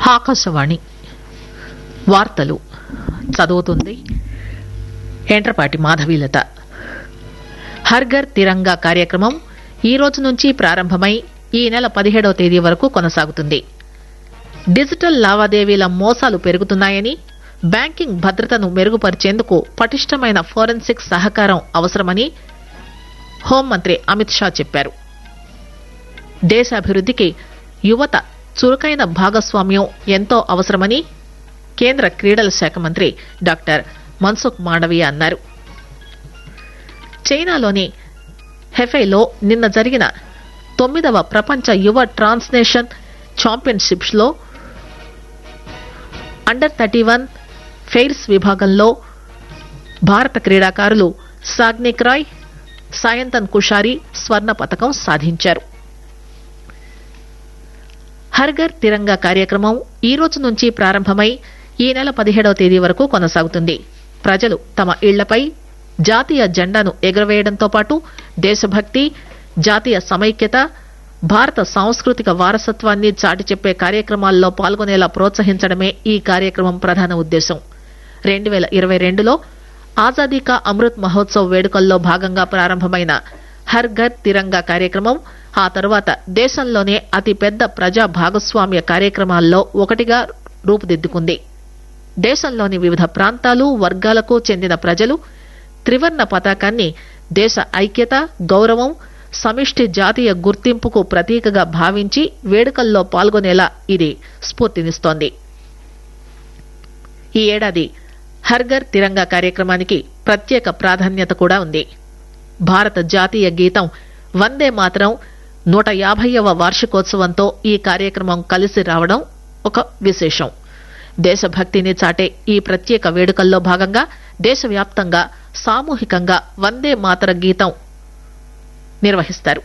ఆకాశవాణి వార్తలు చదువుతుంది ఎంట్రపాటి మాధవీలత హర్ఘర్ తిరంగా కార్యక్రమం ఈ రోజు నుంచి ప్రారంభమై ఈ నెల పదిహేడవ తేదీ వరకు కొనసాగుతుంది డిజిటల్ లావాదేవీల మోసాలు పెరుగుతున్నాయని బ్యాంకింగ్ భద్రతను మెరుగుపరిచేందుకు పటిష్టమైన ఫోరెన్సిక్ సహకారం అవసరమని హోంమంత్రి అమిత్ షా చెప్పారు దేశాభివృద్దికి యువత చురుకైన భాగస్వామ్యం ఎంతో అవసరమని కేంద్ర క్రీడల శాఖ మంత్రి డాక్టర్ మన్సుఖ్ మాండవీయ అన్నారు చైనాలోని హెఫైలో నిన్న జరిగిన తొమ్మిదవ ప్రపంచ యువ ట్రాన్స్నేషన్ ఛాంపియన్షిప్స్ లో అండర్ థర్టీ వన్ ఫెయిర్స్ విభాగంలో భారత క్రీడాకారులు సాగ్నిక్ రాయ్ సాయంతన్ కుషారి స్వర్ణ పతకం సాధించారు హర్ఘర్ తిరంగా కార్యక్రమం ఈ రోజు నుంచి ప్రారంభమై ఈ నెల పదిహేడవ తేదీ వరకు కొనసాగుతుంది ప్రజలు తమ ఇళ్లపై జాతీయ జెండాను ఎగురవేయడంతో పాటు దేశభక్తి జాతీయ సమైక్యత భారత సాంస్కృతిక వారసత్వాన్ని చాటి చెప్పే కార్యక్రమాల్లో పాల్గొనేలా ప్రోత్సహించడమే ఈ కార్యక్రమం ప్రధాన ఉద్దేశం రెండు వేల ఇరవై రెండులో ఆజాదీ కా అమృత్ మహోత్సవ్ వేడుకల్లో భాగంగా ప్రారంభమైన హర్ ఘర్ తిరంగా కార్యక్రమం ఆ తర్వాత దేశంలోనే అతిపెద్ద ప్రజా భాగస్వామ్య కార్యక్రమాల్లో ఒకటిగా రూపుదిద్దుకుంది దేశంలోని వివిధ ప్రాంతాలు వర్గాలకు చెందిన ప్రజలు త్రివర్ణ పతాకాన్ని దేశ ఐక్యత గౌరవం సమిష్టి జాతీయ గుర్తింపుకు ప్రతీకగా భావించి వేడుకల్లో పాల్గొనేలా ఇది స్ఫూర్తినిస్తోంది ఈ ఏడాది హర్ఘర్ తిరంగా కార్యక్రమానికి ప్రత్యేక ప్రాధాన్యత కూడా ఉంది భారత జాతీయ గీతం వందే మాత్రం నూట యాభైవ వార్షికోత్సవంతో ఈ కార్యక్రమం కలిసి రావడం ఒక విశేషం దేశభక్తిని చాటే ఈ ప్రత్యేక వేడుకల్లో భాగంగా దేశవ్యాప్తంగా సామూహికంగా వందే మాతర గీతం నిర్వహిస్తారు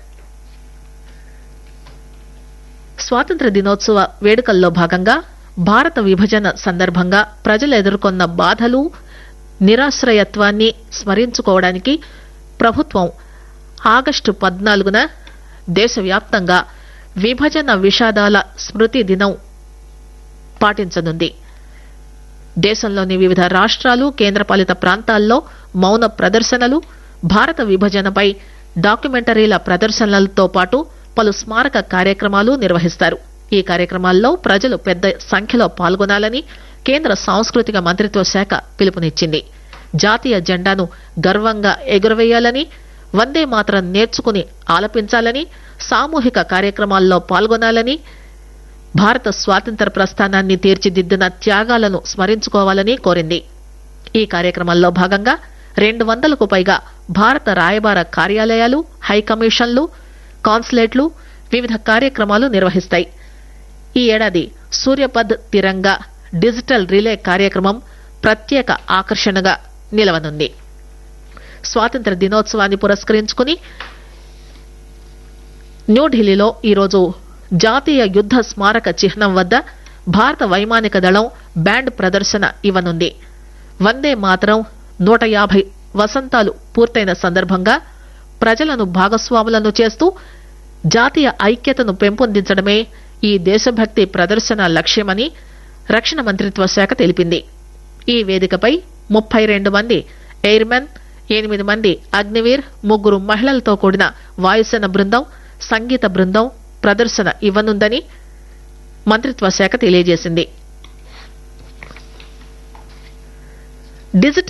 స్వాతంత్ర దినోత్సవ వేడుకల్లో భాగంగా భారత విభజన సందర్భంగా ప్రజలు ఎదుర్కొన్న బాధలు నిరాశ్రయత్వాన్ని స్మరించుకోవడానికి ప్రభుత్వం ఆగస్టు పద్నాలుగున దేశవ్యాప్తంగా విభజన విషాదాల స్మృతి దినం పాటించనుంది దేశంలోని వివిధ రాష్ట్రాలు కేంద్రపాలిత ప్రాంతాల్లో మౌన ప్రదర్శనలు భారత విభజనపై డాక్యుమెంటరీల ప్రదర్శనలతో పాటు పలు స్మారక కార్యక్రమాలు నిర్వహిస్తారు ఈ కార్యక్రమాల్లో ప్రజలు పెద్ద సంఖ్యలో పాల్గొనాలని కేంద్ర సాంస్కృతిక మంత్రిత్వ శాఖ పిలుపునిచ్చింది జాతీయ జెండాను గర్వంగా ఎగురవేయాలని వందే మాత్రం నేర్చుకుని ఆలపించాలని సామూహిక కార్యక్రమాల్లో పాల్గొనాలని భారత స్వాతంత్ర ప్రస్థానాన్ని తీర్చిదిద్దిన త్యాగాలను స్మరించుకోవాలని కోరింది ఈ కార్యక్రమంలో భాగంగా రెండు వందలకు పైగా భారత రాయబార కార్యాలయాలు హైకమిషన్లు కాన్సులేట్లు వివిధ కార్యక్రమాలు నిర్వహిస్తాయి ఈ ఏడాది సూర్యపద్ తిరంగా డిజిటల్ రిలే కార్యక్రమం ప్రత్యేక ఆకర్షణగా నిలవనుంది స్వాతంత్ర దినోత్సవాన్ని పురస్కరించుకుని న్యూఢిల్లీలో ఈరోజు జాతీయ యుద్ద స్మారక చిహ్నం వద్ద భారత వైమానిక దళం బ్యాండ్ ప్రదర్శన ఇవ్వనుంది వందే మాత్రం నూట యాభై వసంతాలు పూర్తయిన సందర్భంగా ప్రజలను భాగస్వాములను చేస్తూ జాతీయ ఐక్యతను పెంపొందించడమే ఈ దేశభక్తి ప్రదర్శన లక్ష్యమని రక్షణ మంత్రిత్వ శాఖ తెలిపింది ఈ వేదికపై ముప్పై రెండు మంది ఎయిర్మెన్ ఎనిమిది మంది అగ్నివీర్ ముగ్గురు మహిళలతో కూడిన వాయుసేన బృందం సంగీత బృందం ప్రదర్శన ఇవ్వనుందని మంత్రిత్వ శాఖ తెలియజేసింది డిజిటల్